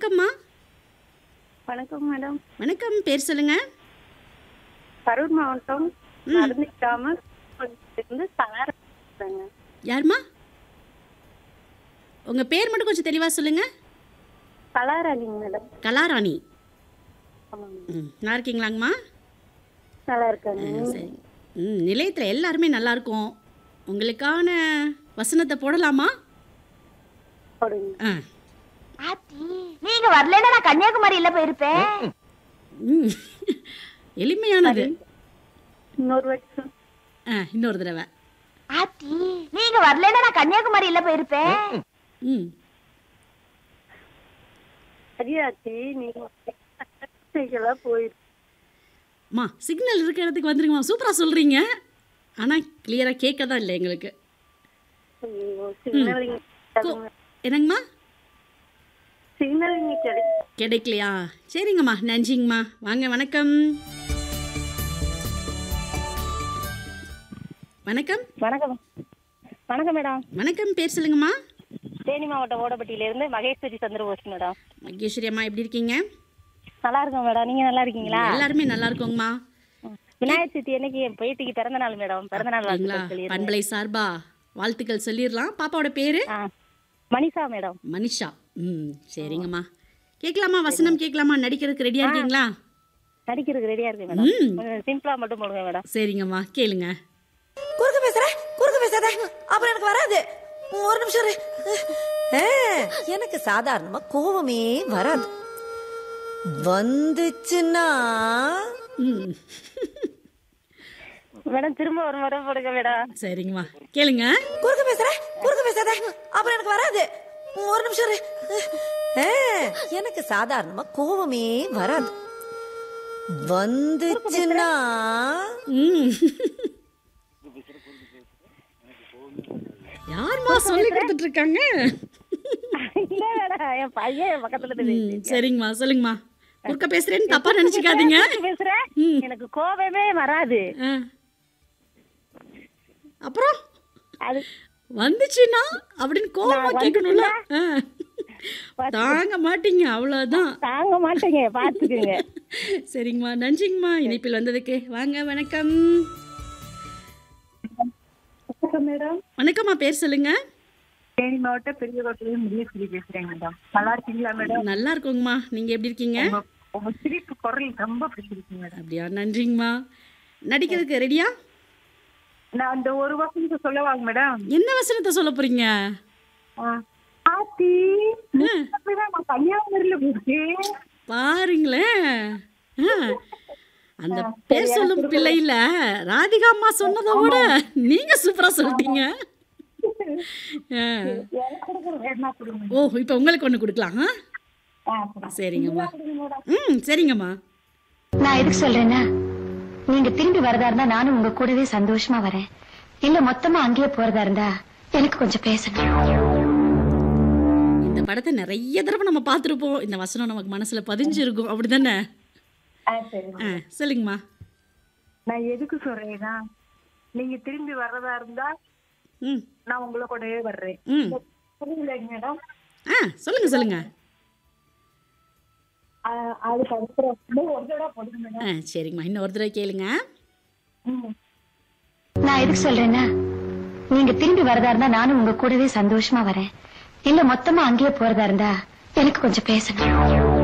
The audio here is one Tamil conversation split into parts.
வணக்கம்மா வணக்கம் மேடம் வணக்கம் பேர் சொல்லுங்க கரூர் மாவட்டம் ம். நடந்துக்காம இருந்து சலார் பேசுறேங்க. யாரும்மா உங்கள் பேர் மட்டும் கொஞ்சம் தெளிவாக சொல்லுங்க கலாராணிங்க மேடம் கலாராணி ஆமாங்க ம் நல்லா இருக்கீங்களாங்கம்மா நல்லா இருக்காங்க ஆ, சரி ம் நிலையத்தில் எல்லாருமே நல்லா இருக்கோம் உங்களுக்கான வசனத்தை போடலாமா போடுங்க ஆ ஆத்தி நீங்க வரலன்னா நான் கன்னியாகுமரியில போயிருப்பேன் ம் எளிமையானது இன்னொரு வருஷம் ஆ இன்னொரு தடவை ஆத்தி நீங்க வரலன்னா நான் கன்னியாகுமரியில போயிருப்பேன் ம் சரியாச்சு நீங்க போயிரு அம்மா சிக்னல் இருக்கிற இடத்துக்கு வந்துருங்கம்மா சூப்பராக சொல்கிறீங்க ஆனால் கிளியராக கேட்க தான் இல்லை எங்களுக்கு சிக்னல் கோ- என்னங்கம்மா சிக்னல் இங்க கிடைக்கும் கிடைக்கலையா சரிங்கம்மா நன்றிங்கம்மா வாங்க வணக்கம் வணக்கம் வணக்கம் வணக்கம் மேடம் வணக்கம் பேர் சொல்லுங்கம்மா தேனி மாவட்டம் ஓடப்பட்டியில இருந்து மகேஸ்வரி சந்திரபோஸ் மேடம் மகேஸ்வரி அம்மா எப்படி இருக்கீங்க நல்லா இருக்கோம் மேடம் நீங்க நல்லா இருக்கீங்களா எல்லாருமே நல்லா இருக்கோங்கம்மா விநாயகர் சதுர்த்தி அன்னைக்கு என் பேத்திக்கு பிறந்த நாள் மேடம் பிறந்த நாள் சரிங்களா வாழ்த்துக்கள் சொல்லிடுறேன். பண்பலை சார்பா வாழ்த்துக்கள் சொல்லிடலாம் பாப்பாவோட பேர் ஆ மணிஷா மேடம் மனிஷா ம் சரிங்கம்மா கேட்கலாமா வசனம் கேட்கலாமா நடிக்கிறதுக்கு ரெடியாக இருக்கீங்களா நடிக்கிறதுக்கு ரெடியா இருக்கு மேடம் ம் கொஞ்சம் சிம்பிளா மட்டும் போடுங்க மேடம் சரிங்கம்மா கேளுங்க குறுக்க பேசுற குறுக்க பேசாத அப்புறம் எனக்கு வராது ஒரு நிமிஷம் இரு. ஆ, எனக்கு சாதாரணமா கோவமே வராது வந்துச்சுன்னா ம் மேடம் திரும்ப ஒரு முறை போடுங்க மேடம் சரிங்கம்மா கேளுங்க குறுக்க பேசுற குறுக்க பேசாத அப்புறம் எனக்கு வராது ஒரு நிமிஷம் இரு. ஆ, எனக்கு சாதாரணமா கோவமே வராது வந்துச்சுன்னா ம் யாரும்மா சொல்லி கொடுத்துட்டு இருக்காங்க இல்ல மேடம் என் பையன் என் பக்கத்துல இருந்து ம் சரிங்கம்மா சொல்லுங்கம்மா குறுக்க பேசுறேன்னு தப்பா நினைச்சுக்காதீங்க பேசுறேன் ம். எனக்கு கோபமே வராது ஆ. அப்புறம் அது வந்துச்சுன்னா அப்படின்னு கோவமா நான் கேட்கணும்ல ஆ. தாங்க மாட்டீங்க அவ்வளோதான் தாங்க மாட்டேங்க பாத்துக்குங்க சரிங்கம்மா நன்றிங்கம்மா இணைப்பில் வந்ததுக்கு வாங்க வணக்கம் மேடம் வணக்கம்மா பேர் சொல்லுங்க தேனி மாவட்டம் பெரிய கோட்டையில முருகேஸ்வரி பேசுறேன் மேடம் நல்லா இருக்கீங்களா மேடம் நல்லா இருக்கோங்கம்மா நீங்க எப்படி இருக்கீங்க உங்க- உங்க சிரிப்பு குரல் ரொம்ப பிடிச்சிருக்கு மேடம் அப்படியா நன்றிங்கம்மா நடிக்கிறதுக்கு ரெடியா நான் அந்த ஒரு வருஷத்துக்கு சொல்லவாங்க மேடம் என்ன வசனத்தை சொல்ல போறீங்க ஆத்தி அப்படிதான் நான் கன்னியாகுமரியில போயிருக்கேன் பாருங்களேன் ஆ, அந்த பேர் சொல்லும் பிள்ளையில ராதிகா அம்மா சொன்னதை விட நீங்க சூப்பரா சொல்லிட்டீங்க ஆ. எனக்கு கொடுக்குற வேணா கொடுங்க ஓ இப்போ உங்களுக்கு ஒன்று கொடுக்கலாம் ஆ? ஆ, கொடுங்க. சரிங்கம்மா கொடுங்க மேடம் ம் சரிங்கம்மா நான் எதுக்கு சொல்றேன்னா நீங்க திரும்பி வரதா இருந்தா நானும் உங்க கூடவே சந்தோஷமா வரேன் இல்ல மொத்தமா அங்கேயே போறதா இருந்தா எனக்கு கொஞ்சம் பேசணும் இந்த படத்தை நிறைய தடவை நம்ம பார்த்துருப்போம் இந்த வசனம் நமக்கு மனசுல பதிஞ்சிருக்கும் அப்படிதானே ஆ, சரி ஆ சொல்லுங்கம்மா நான் எதுக்கு சொல்றேன்னா நீங்க திரும்பி வர்றதா இருந்தா ம் நான் உங்களை கூடவே வர்றேன் ம் புரியலைங்க மேடம் ஆ சொல்லுங்க சொல்லுங்க அதுக்கு அப்புறம் ஒரு தடவை போடுங்க மேடம் ஆ சரிங்கம்மா இன்னும் ஒரு தடவை கேளுங்க ம். நான் எதுக்கு சொல்றேன்னா நீங்க திரும்பி வரதா இருந்தா நானும் உங்க கூடவே சந்தோஷமா வரேன் இல்ல மொத்தமா அங்கேயே போறதா இருந்தா எனக்கு கொஞ்சம் பேசணும்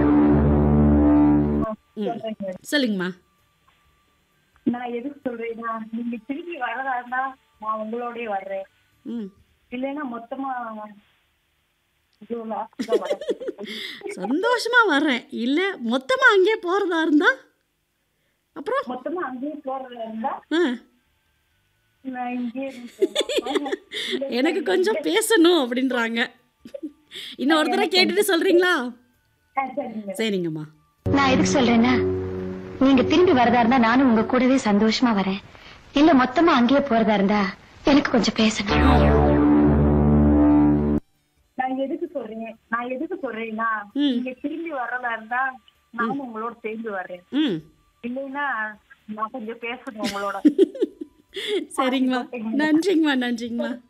ம் சொல்லுங்கம்மா நான் எதுக்கு சொல்றேன்னா நீங்க திரும்பி வர்றதா இருந்தா நான் உங்களோடய வர்றேன் ம் இல்லைன்னா மொத்தமா ஐயோ, last தான் வரேன். சந்தோஷமா வர்றேன் இல்லை மொத்தமாக அங்கேயே போகிறதா இருந்தா அப்புறம் மொத்தமா அங்கேயே போறதா இருந்தா ஆ நான் இங்கே இருந்து எனக்கு கொஞ்சம் பேசணும் அப்படின்றாங்க இன்னும் ஒரு தடவை கேட்டுட்டு சொல்கிறீங்களா சரிங்க சரிங்கம்மா நான் எதுக்கு சொல்றேன்னா நீங்க திரும்பி வரதா இருந்தா நானும் உங்க கூடவே சந்தோஷமா வரேன் இல்ல மொத்தமா அங்கேயே போறதா இருந்தா எனக்கு கொஞ்சம் பேசணும் நான் எதுக்கு சொல்றேன் நான் எதுக்கு சொல்றேன்னா ம். நீங்க திரும்பி வர்றதா இருந்தா நானும் உங்களோட சேர்ந்து வர்றேன் ம் இல்லைன்னா நான் கொஞ்சம் பேசணும் உங்களோட சரிங்கம்மா நன்றிங்கம்மா நன்றிங்கம்மா